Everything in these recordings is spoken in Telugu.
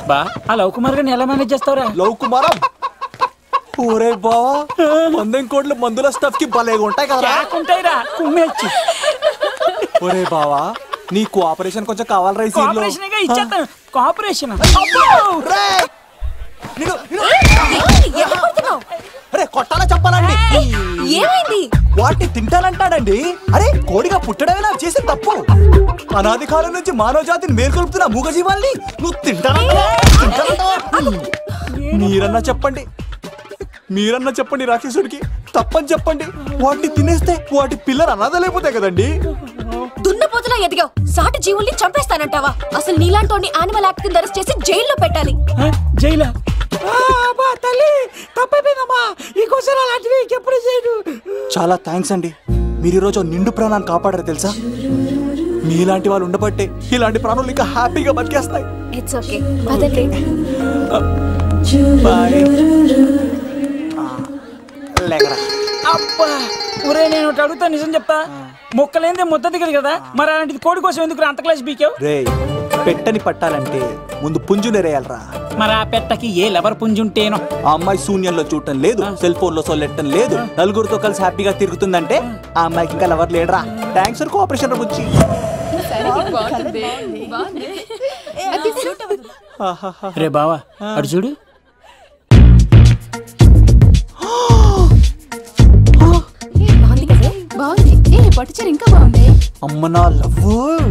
బా ఆ లవ్ కుమార్ గారిని ఎలా మేనేజ్ చేస్తావురా లవ్ కుమారం ఊరే బావా వందెం కోట్ల మందుల స్టఫ్ కి భలేగా ఉంటాయి కదా ఉంటాయిరా కుమ్మేచ్చి ఒరే బావా నీ కోఆపరేషన్ కొంచెం కావాలరా ఈ సీన్ లో కోఆపరేషన్ ఇచ్చేస్తాను కోఆపరేషన్ రేయ్! నిన్ను- నిన్ను- అరే కొట్టాలా చెప్పాలండి ఏమైంది వాటిని తింటానంటాడండి అరే కోడిగా పుట్టడమే నాకు చేసిన తప్పు అనాది కాలం నుంచి మానవ జాతిని మేల్కొల్పుతున్న మూగజీవాల్ని నువ్వు తింటానంటావా? తింటానంటావా? మీరన్నా చెప్పండి మీరన్నా చెప్పండి రాక్షసుడికి తప్పని చెప్పండి వాటిని తినేస్తే వాటి పిల్లలు అనాథలైపోతాయి కదండి దున్నపోతులా ఎదిగావు సాటి జీవుల్ని చంపేస్తానంటావా అసలు నీలాంటి యానిమల్ యాక్ట్ కింద అరెస్ట్ చేసి జైల్లో పెట్టాలి జైలా తల్లి తప్పైపోయిందమ్మా ఇంకోసారి అలాంటివి ఎప్పుడు చేయడు చాలా థ్యాంక్స్ అండి మీరు ఈరోజు నిండు ప్రాణాన్ని కాపాడారు తెలుసా మీలాంటి వాళ్ళు ఉండబట్టే ఇలాంటి ప్రాణులు ఇంకా హ్యాపీగా బతికేస్తాయి ఇట్స్ ఓకే పదండి బాయ్ లేకరా అబ్బా ఒరే నేను ఒకటి అడుగుతా నిజం చెప్తా మొక్కలేందే ముద్ద దిగదు కదా మరి అలాంటిది కోడి కోసం ఎందుకు అంత క్లాస్ బీకావు రే పెట్టని పట్టాలంటే ముందు పుంజు నెరేయాలరా మరి ఆ పెట్టకి ఏ లెవర్ పుంజుంటేనో ఆ అమ్మాయి శూన్యంలో చూడటం లేదు సెల్ ఫోన్ లో సొల్లెట్టడం లేదు నలుగురితో కలిసి హ్యాపీగా తిరుగుతుందంటే ఆ అమ్మాయికి ఇంకా ఎవరు లేడరా థ్యాంక్స్ ఫర్ కోఆపరేషన్ బుచ్చి రే బావా అడు చూడు బాగుంది కదా బాగుంది ఏ పట్టుచీర ఇంకా బాగుంది అమ్మ నా లవ్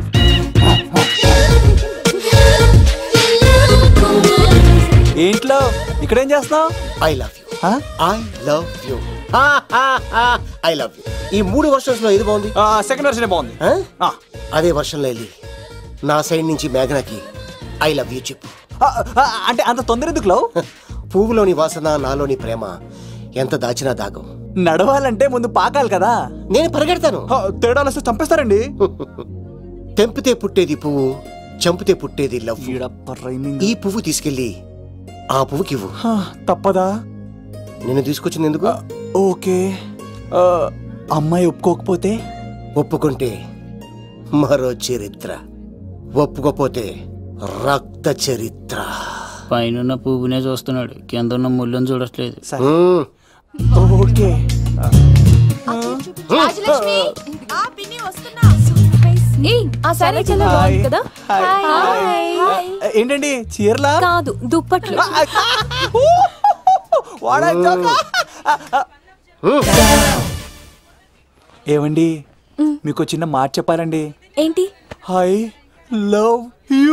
ఏంట్లో ఇక్కడేం చేస్తున్నావు I love you I love you I love you ఈ మూడు వర్షన్స్ లో ఏది బాగుంది సెకండ్ వర్షన్ బాగుంది ఆ? అదే వర్షంలో వెళ్ళి నా సైడ్ నుంచి మేఘనాకి ఐ లవ్ యూ చెప్పు ఆ, ఆ, అంటే అంత తొందర ఎందుకు లవ్ పువ్వులోని వాసన నాలోని ప్రేమ ఎంత దాచినా దాగం నడవాలంటే ముందు పాకాలి కదా నేను పరిగెడతాను తేడాలు వస్తే చంపేస్తారండి తెంపితే పుట్టేది పువ్వు చంపితే పుట్టేది లవ్ ఈ పువ్వు తీసుకెళ్ళి ఆ పువ్వుకి ఇవ్వు తప్పదా నిన్ను తీసుకొచ్చింది ఎందుకు ఓకే ఆ, అమ్మాయి ఒప్పుకోకపోతే ఒప్పుకుంటే మరో చరిత్ర ఒప్పుకోపోతే రక్త చరిత్ర పైన పువ్వునే చూస్తున్నాడు కింద ఉన్న ముళ్ళని చూడట్లేదు మ్మ్. ఓకే రాజలక్ష్మి ఏయ్, ఆ సారీ చాలా బాగుంది కదా హాయ్ ఏంటండి చీరలా కాదు దుప్పట్లు వాడా జోకా? ఏమండి మీకు చిన్న మాట చెప్పాలండి ఏంటి ఐ లవ్ యూ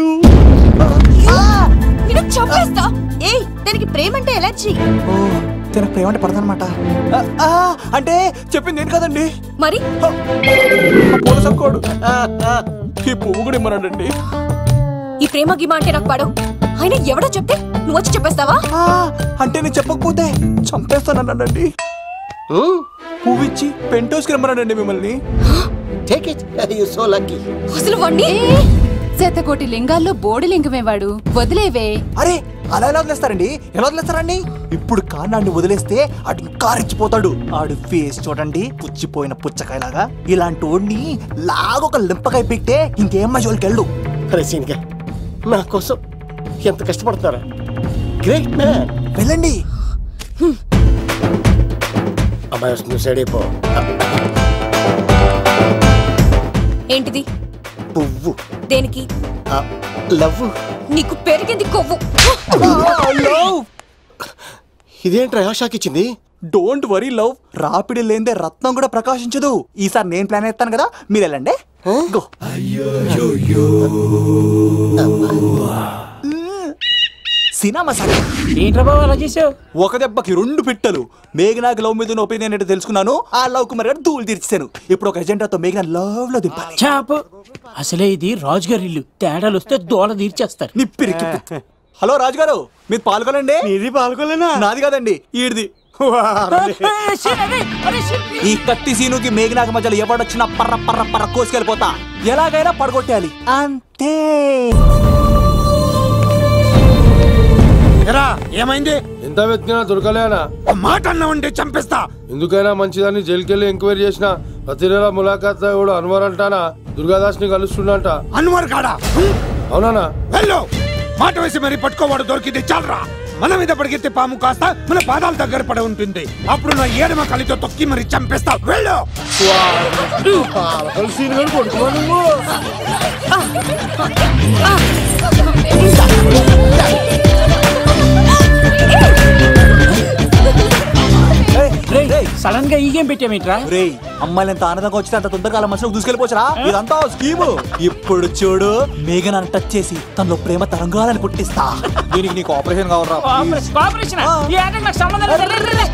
నేను చంపేస్తా ఏయ్ దానికి ప్రేమ అంటే ఎలర్జీ తనకు ప్రేమ అంటే పడదనమాట అంటే చెప్పింది ఏంటి కదండి మరి పూల సక్కోడు ఈ పువ్వు కూడా ఇమ్మన్నాడండి ఈ ప్రేమ గిమ అంటే నాకు పడవు అయినా ఎవడో చెప్తే నువ్వు వచ్చి చెప్పేస్తావా అంటే నేను చెప్పకపోతే చంపేస్తానన్నాడండి పువ్వు ఇచ్చి పెంటోస్కి రమ్మన్నాడండి మిమ్మల్ని take it you so lucky అసలు వాణ్ణి శతకోటి లింగాల్లో బోడి లింగమే వాడు వదిలేవే అరే అలా ఎలా వదిలేస్తారండి ఎలా వదిలేస్తారండి ఇప్పుడు కాన్నాడిని వదిలేస్తే ఆడు ఇంకా రెచ్చిపోతాడు ఆడు ఫేస్ చూడండి పుచ్చిపోయిన పుచ్చకాయలాగా ఇలాంటి వాడిని లాగొక లింపకాయ పెట్టే ఇంకేం మజోలికి వెళ్ళు అరే సీన్గా నా కోసం ఎంత కష్టపడతారా గ్రేట్ మ్యాన్ వెళ్ళండి అమ్మాయి వస్తుంది సైడ్ అయిపో ఏంటిది పువ్వు దేనికి లవ్ నీకు పెరిగింది కొవ్వు ఇదేంట్రా ఆశాకి ఇచ్చింది డోంట్ వరీ లవ్ రాపిడి లేదే రత్నం కూడా ప్రకాశించదు ఈసారి నేను ప్లాన్ ఎత్తాను కదా మీరు వెళ్ళండి గో సినిమా సార్ ఏంట్రా బాబు అలా చేసావు ఒక దెబ్బకి రెండు పిట్టలు మేఘనాకి లవ్ మీద ఒపీనియన్ ఏంటో తెలుసుకున్నాను ఆ లవ్ కుమార్ గారు ధూళి తీర్చాను ఇప్పుడు ఒక ఎజెండాతో మేఘనా లవ్ లో దింపాలి చాపు అసలే ఇది రాజుగారి ఇల్లు తేడాలు వస్తే దోల తీర్చేస్తారు నిప్పిరికి హలో రాజుగారు మీరు పాల్గొనండి ఇది పాల్గొలేనా నాది కాదండి ఈడిది ఈ కత్తి సీనుకి మేఘనాకి మధ్యలో ఎవడొచ్చినా పర్ర పర్ర పర్ర కోసుకెళ్ళిపోతా ఎలాగైనా పడగొట్టాలి అంతే ఎరా ఏమైంది ఎంత వెతికినా దొరకలేనా మాట అన్నావంటే చంపేస్తా ఎందుకైనా మంచిదని జైలుకెళ్ళి ఎంక్వైరీ చేసిన ప్రతి నెల ములాఖాత్ కూడా అన్వర్ అంటానా దుర్గాదాస్ ని కలుస్తుండంట అన్వర్ కాడా అవునానా వెళ్ళు మాట వేసి మరి పట్టుకోవాడు దొరికింది చాలరా మన మీద పడిగితే పాము కాస్త మన పాదాల దగ్గర పడి ఉంటుంది అప్పుడు నా ఏడమ కలితో తొక్కి మరి చంపేస్తా వెళ్ళు సడన్ గా ఈ గేమ్ పెట్టామేట్రా రే అమ్మాయిలు ఎంత ఆనందంగా వచ్చితే అంత తొందరగా అలా మనసులో దూసుకెళ్ళిపోవచ్చురా ఇదంతా స్కీము ఇప్పుడు చూడు మేఘన్ అని టచ్ చేసి తనలో ప్రేమ తరంగాలని పుట్టిస్తా దీనికి నీకు ఆపరేషన్ కావాలరా please. కోఆపరేషన్ ఈ ఆటకి నాకు సంబంధం లేదు రే, రే, రే.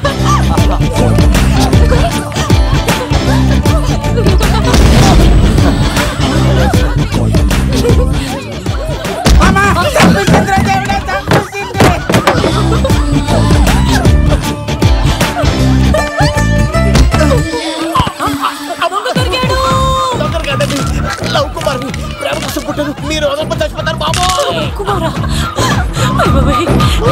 దొంగ దొరికాడు లవ్ కుమార్ ప్రేమ కోసం పుట్టారు మీరు వదలకపోతే చచ్చిపోతారు బాబు కుమారా అయ్ బాబోయ్.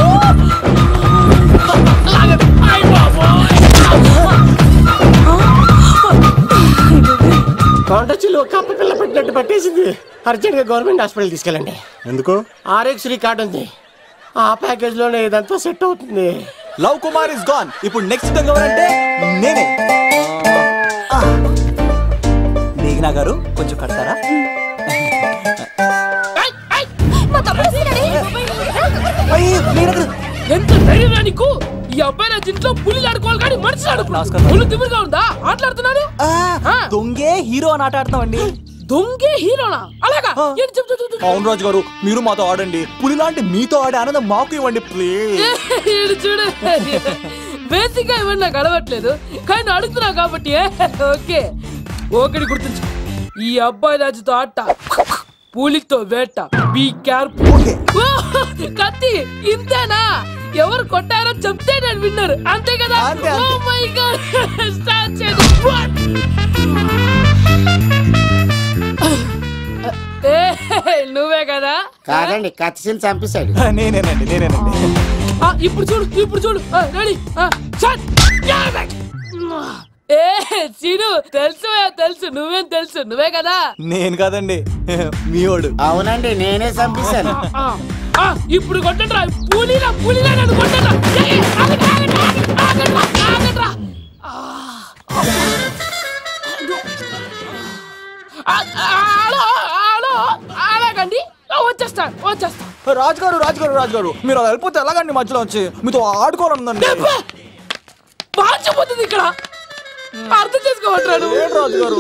కొండచిల్లు కప్ప పిల్ల పెట్టినట్టు పట్టేసింది అర్జెంట్ గా గవర్నమెంట్ హాస్పిటల్ తీసుకెళ్ళండి ఎందుకు ఆర్ఎక్స్ కార్డ్ ఉంది ఆ ప్యాకేజ్ లోనే ఇదంతా సెట్ అవుతుంది లవ్ కుమార్ ఇస్ గాన్ ఇప్పుడు నెక్స్ట్ దొంగ ఎవరంటే నేనే ఆ. మేఘనా గారు కొంచెం కడతారా మా తమ్ముడు వస్తున్నాడే. అయ్యి, మేఘనా గారు. ఎంత ధైర్యం నీకు ఈ అబ్బాయి నా ఇంట్లో పులిలు ఆడుకోవాలి కానీ మనిషి ఆడుకో నమస్కారం. పులి తిమ్మిరిగా ఉందా ఆటలాడుతున్నాడు ఆ, ఆ. దొంగే హీరో అని ఆట ఆడుతున్నామండి దొంగే హీరోనా అలాగా ఆ. ఏంటి చెప్పు చెప్పు, చెప్పు అవును రాజు గారు మీరు మాతో ఆడండి పులి లాంటి మీతో ఆడే ఆనందం మాకు ఇవ్వండి ప్లీజ్ ఈడు చూడు బేసిక్ గా ఇవన్నీ నాకు అలవట్లేదు కానీ అడుగుతున్నావు కాబట్టి ఓకే ఒకటి గుర్తుంచు ఈ అబ్బాయి రాజుతో ఆట పూలితో వేట బీ కేర్ఫుల్ ఓకే కత్తి ఇంతేనా ఎవరు కొట్టారో చెప్తే నేను విన్నారు అంతే కదా అంతే, అంతే. ఓ మై గాడ్ స్టార్ట్ చేయండి What? ఏ, నువ్వే కదా కాదండి కత్తిసిని చంపేశాడు నేనేనండి నేనేనండి ఆ, ఇప్పుడు చూడు ఇప్పుడు చూడు రెడీ ఏ సీను తెలుసు తెలుసు నువ్వేం తెలుసు నువ్వే కదా నేను కాదండి మీవాడు అవునండి నేనే చంపేశాను ఆ, ఆ, ఇప్పుడు కొట్టండి రా పూలీలా పూలీలా నన్ను కొట్టండి రా. ఏ, ఆగండి, ఆగండి, ఆగండి, ఆగండి రా, ఆగండి రా. ఆ, ఆ, ఆ, హలో హలో అలాగండి ఆ, వచ్చేస్తాను వచ్చేస్తాను రాజు గారు రాజు గారు రాజు గారు మీరు అలా వెళ్ళిపోతే ఎలాగండి మధ్యలో వచ్చి మీతో ఆడుకోవాలనుందండి మార్చిపోతుంది ఇక్కడ అర్థం చేసుకోవట్రాడు ఏంటి రాజు గారు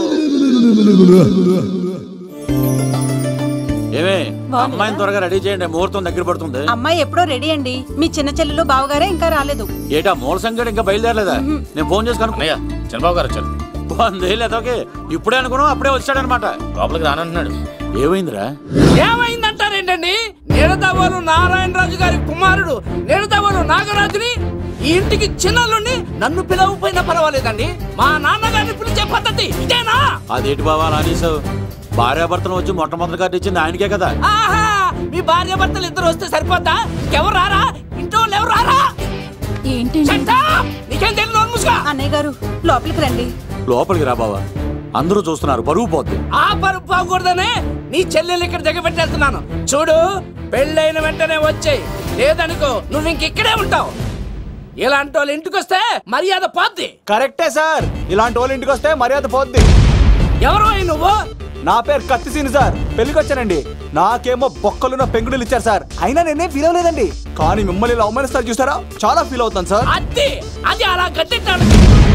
ఏమే అమ్మాయిని త్వరగా రెడీ చేయండి ముహూర్తం దగ్గర పడుతుంది అమ్మాయి ఎప్పుడో రెడీ అండి మీ చిన్న చెల్లెలు బావగారే ఇంకా రాలేదు ఏటా మూల సంగతి ఇంకా బయలుదేరలేదా నేను ఫోన్ చేసి కనుక్కున్నాయా చంద్రబాబు గారు వచ్చారు వందేళ్ళు ఓకే ఇప్పుడే అనుకున్నాం అప్పుడే వచ్చాడనమాట లోపలికి రానంటున్నాడు ఏమైందిరా ఏమైందంటారేంటండి నిడదవోలు నారాయణరాజు గారి కుమారుడు నిడదవోలు నాగరాజుని ఈ ఇంటికి చిన్నల్లుండి నన్ను పిలవకపోయినా పర్వాలేదండి మా నాన్నగారిని పిలిచే పద్ధతి ఇదేనా అదేంటి బాబా అలా అనేసావు భార్యాభర్తలు వచ్చి మొట్టమొదటి కార్డు ఇచ్చింది ఆయనకే కదా ఆహా మీ భార్య భర్తలు ఇద్దరు వస్తే సరిపోద్దా ఇంకెవరు రారా ఇంట్లో వాళ్ళు ఎవరు రారా ఏంటండి Shut up! నీకేం తెలియదు నోరు మూసుకో. అన్నయ్య గారు లోపలికి రండి లోపలికి రా బావా అందరూ చూస్తున్నారు బరువు పోద్ది ఆ పరుపు పోకూడదనే నీ చెల్లెలు ఇక్కడ దిగబెట్టి వెళ్తున్నాను చూడు పెళ్ళైన వెంటనే వచ్చేయి లేదనుకో నువ్వు ఇంక ఇక్కడే ఉంటావు ఇలాంటి వాళ్ళు ఇంటికి వస్తే మర్యాద పోద్ది కరెక్టే సార్ ఇలాంటి వాళ్ళ ఇంటికి వస్తే మర్యాద పోద్ది ఎవరు అయి నువ్వు నా పేరు కత్తిసీని సార్ పెళ్లికి వచ్చానండి నాకేమో బొక్కలున్న పెంగుడులు ఇచ్చారు సార్ అయినా నేనే ఫీల్ అవ్వలేదండి కానీ మిమ్మల్ని ఇలా అవమానిస్తారు చూసారా చాలా ఫీల్ అవుతాను సార్ అది అది అలా గట్టెట్టాడు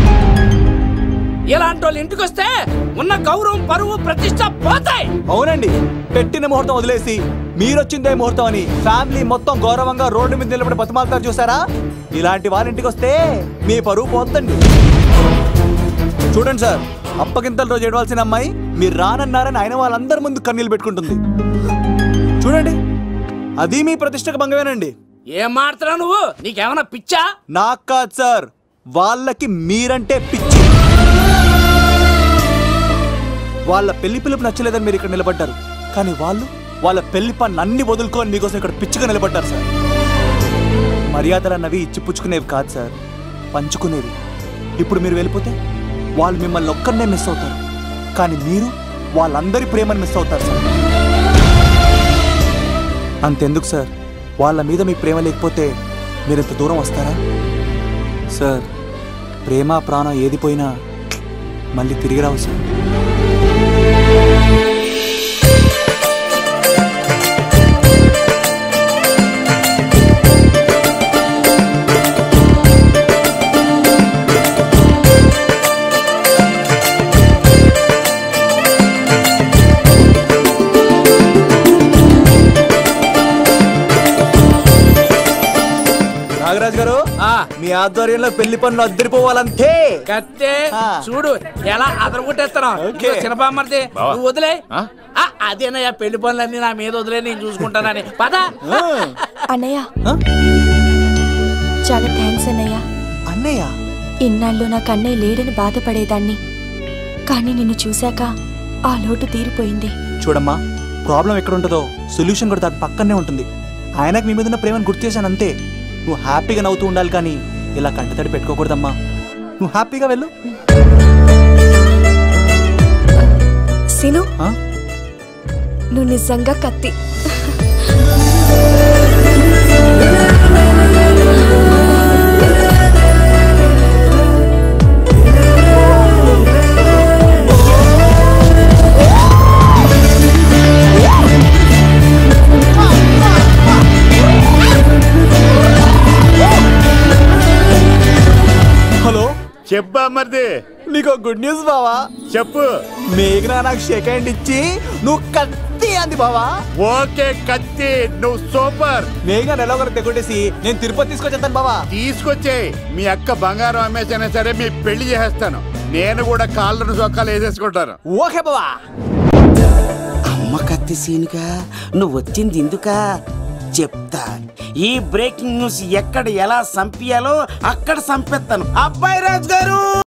ఇలాంటి వాళ్ళు ఇంటికి వస్తే ఉన్న గౌరవం పరువు ప్రతిష్ట పోతాయి అవునండి పెట్టిన ముహూర్తం వదిలేసి మీరొచ్చిందే ముహూర్తం అని ఫ్యామిలీ మొత్తం గౌరవంగా రోడ్డు మీద నిలబడి బతిమాలుతారు చూసారా ఇలాంటి వాళ్ళ ఇంటికి వస్తే మీ పరువు పోతండి చూడండి సార్ అప్పగింతల రోజు ఏడవలసిన అమ్మాయి మీరు రానన్నారని ఆయన వాళ్ళందరి ముందు కన్నీళ్ళు పెట్టుకుంటుంది చూడండి అది మీ ప్రతిష్టకు భంగమేనండి ఏం మాడుతున్నావు నువ్వు నీకేమైనా పిచ్చా నాకు కాదు సార్ వాళ్ళకి మీరంటే పిచ్చి వాళ్ళ పెళ్లి పిలుపు నచ్చలేదని మీరు ఇక్కడ నిలబడ్డారు కానీ వాళ్ళు వాళ్ళ పెళ్లి పని అన్ని వదులుకొని మీకోసం ఇక్కడ పిచ్చిగా నిలబడ్డారు సార్ మర్యాదలు అన్నవి ఇచ్చిపుచ్చుకునేవి కాదు సార్ పంచుకునేవి ఇప్పుడు మీరు వెళ్ళిపోతే వాళ్ళు మిమ్మల్ని ఒక్కరినే మిస్ అవుతారు కానీ మీరు వాళ్ళందరి ప్రేమను మిస్ అవుతారు సార్ అంతెందుకు సార్ వాళ్ళ మీద మీకు ప్రేమ లేకపోతే మీరు ఇంత దూరం వస్తారా సార్ ప్రేమ ప్రాణం ఏది పోయినా మళ్ళీ తిరిగి రావు సార్ నాగరాజ్ గారు మీ ఆధ్వర్యంలో పెళ్లి పనులు అద్దరిపోవాలంతే కత్తే చూడు ఎలా అదరగొట్టేస్తాను ఓకే. చిన్నపామర్ది బావా. నువ్వు వదిలే ఆ? ఆ, అదేనయ్యా పెళ్లి పనులన్నీ నా మీద వదిలే నేను చూసుకుంటానని పద అన్నయ్య చాలా థ్యాంక్స్ అన్నయ్య అన్నయ్య ఇన్నాళ్ళు నాకు అన్నయ్య లేడని బాధపడేదాన్ని కానీ నిన్ను చూశాక ఆ లోటు తీరిపోయింది చూడమ్మా ప్రాబ్లం ఎక్కడ ఉంటుందో సొల్యూషన్ కూడా దాని పక్కనే ఉంటుంది ఆయనకు మీ మీద ఉన్న ప్రేమను గుర్తు చేశాను అంతే నువ్వు హ్యాపీగా నవ్వుతూ ఉండాలి కానీ ఇలా కంటతడి పెట్టుకోకూడదమ్మా నువ్వు హ్యాపీగా వెళ్ళు సిను ఆ? నువ్వు నిజంగా కత్తి హలో చెప్పా మరిది నీకు గుడ్ న్యూస్ బావా చెప్పు మేఘనా నాకు షేక్ హ్యాండ్ ఇచ్చి నువ్వు కత్తి అంది బావా ఓకే కత్తి నువ్వు సూపర్ మేఘనా ఎలా ఒకరు తెగొట్టేసి నేను తిరుపతి తీసుకొచ్చేస్తాను బావా తీసుకొచ్చే మీ అక్క బంగారం అమ్మేసైనా సరే మీ పెళ్లి చేసేస్తాను నేను కూడా కాళ్ళను చొక్కాలు వేసేసుకుంటాను ఓకే బావా అమ్మ కత్తి సీనుగా నువ్వు వచ్చింది ఎందుకా చెప్తా ఈ బ్రేకింగ్ న్యూస్ ఎక్కడ ఎలా సంపియాలో అక్కడ సంపెత్తాను అబ్బాయి రాజు గారు